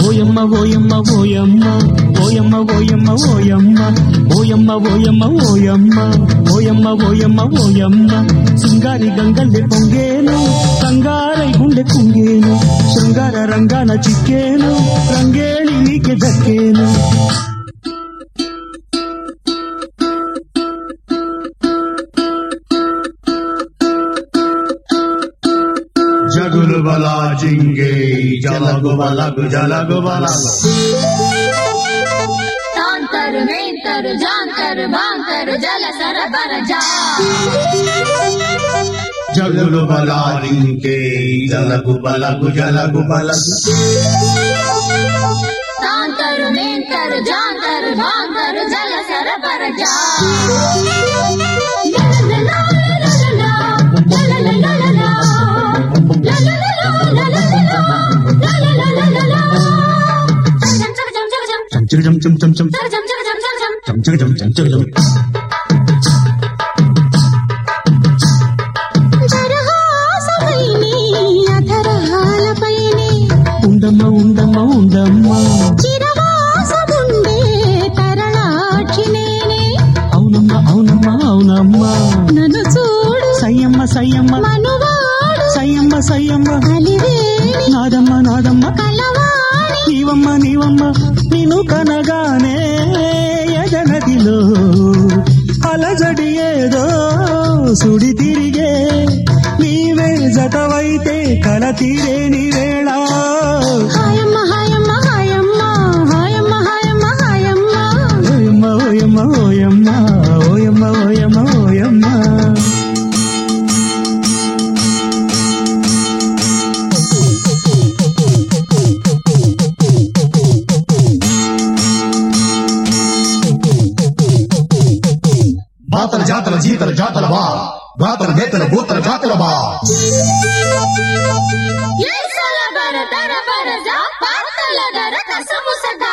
ఓయమ్మ ఓయమ్మ ఓయమ్మ ఓయమ్మ ఓయమ్మ ఓయమ్మ ఓయమ్మ ఓయమ్మ ఓయమ్మ ఓయమ్మ ఓయమ్మ ఓయమ్మ సింగారి గంగల్లె పొంగేను కంగారై గుండె కుంగేను శృంగార రంగాన చిక్కేను రంగేళి నీకే దక్కేను జగులు బల జింగే జలగు బలగు జలగు బలగు తాంతరు మేంతరు జాంతరు బాంతరు జల సరబర జా జగులు బల జింగే జలగు బలగు జలగు బలగు తాంతరు మేంతరు జాంతరు బాంతరు జల సరబర జా చం చం చం చం చం చం చం చం చం చం చం చం ఉండమ్మ ఉండమ్మ ఉండమ్మ అవునమ్మ అవునమ్మ అవునమ్మ నన్ను చూడు సయ్యమ్మ సయ్యమ్మ మనువాడు సయ్యమ్మ సయ్యమ్మ అలివేణి నాదమ్మ నాదమ్మ కలవాణి నీవమ్మ నీవమ్మ నిన్ను కనగానే ఎదనదిలో అలజడి ఏదో సుడి తిరిగే నీవే జతవైతే కల తీరేని వేళ హాయమ్మ హాయమ్మ హాయమ్మ హాయమ్మ హాయమ్మ హాయమ్మ ఓయమ్మ ఓయమ్మ ఓయమ్మ ఓయమ్మ ఓయమ్మ ఓయమ్మ బాతల జాతల జీతల జాతల బా బాతల నేతల భూతల జాతల బా ఏసల బర దర బర జా పాతల దర కసము సదా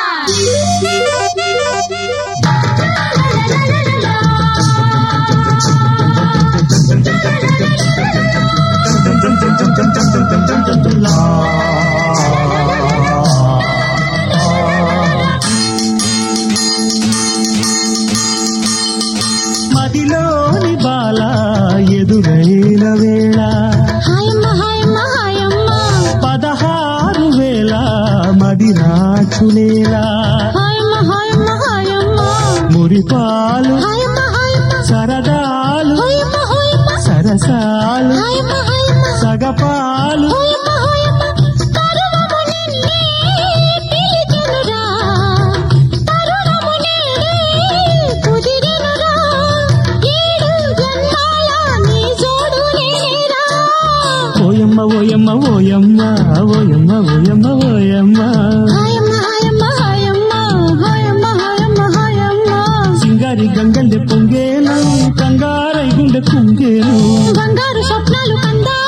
మదిలోని బాల ఎదురైన వేళ హాయమ్మ హాయమ్మ హాయమ్మ పదహారు వేల మది నాచులేలా హాయమ్మ హాయమ్మ హాయమ్మ మురిపాలు హాయమ్మ హాయమ్మ సరదాలు హాయమ్మ హాయమ్మ సరసాలు హాయమ్మ హాయమ్మ సగపాలు హాయమ్మ హాయమ్మ తరుణము నిన్నే పిలిచెనురా తరుణము నేనే కుదిరెనురా ఏడు జన్మాల నీ జోడు నేనేరా ఓయమ్మ ఓయమ్మ ఓయమ్మ ఓయమ్మ ఓయమ్మ ఓయమ్మ హాయమ్మ హాయమ్మ హాయమ్మ హాయమ్మ హాయమ్మ హాయమ్మ సింగారి గంగల్లె పొంగేను కంగారై గుండె కుంగేను బంగారు స్వప్నాలు కందా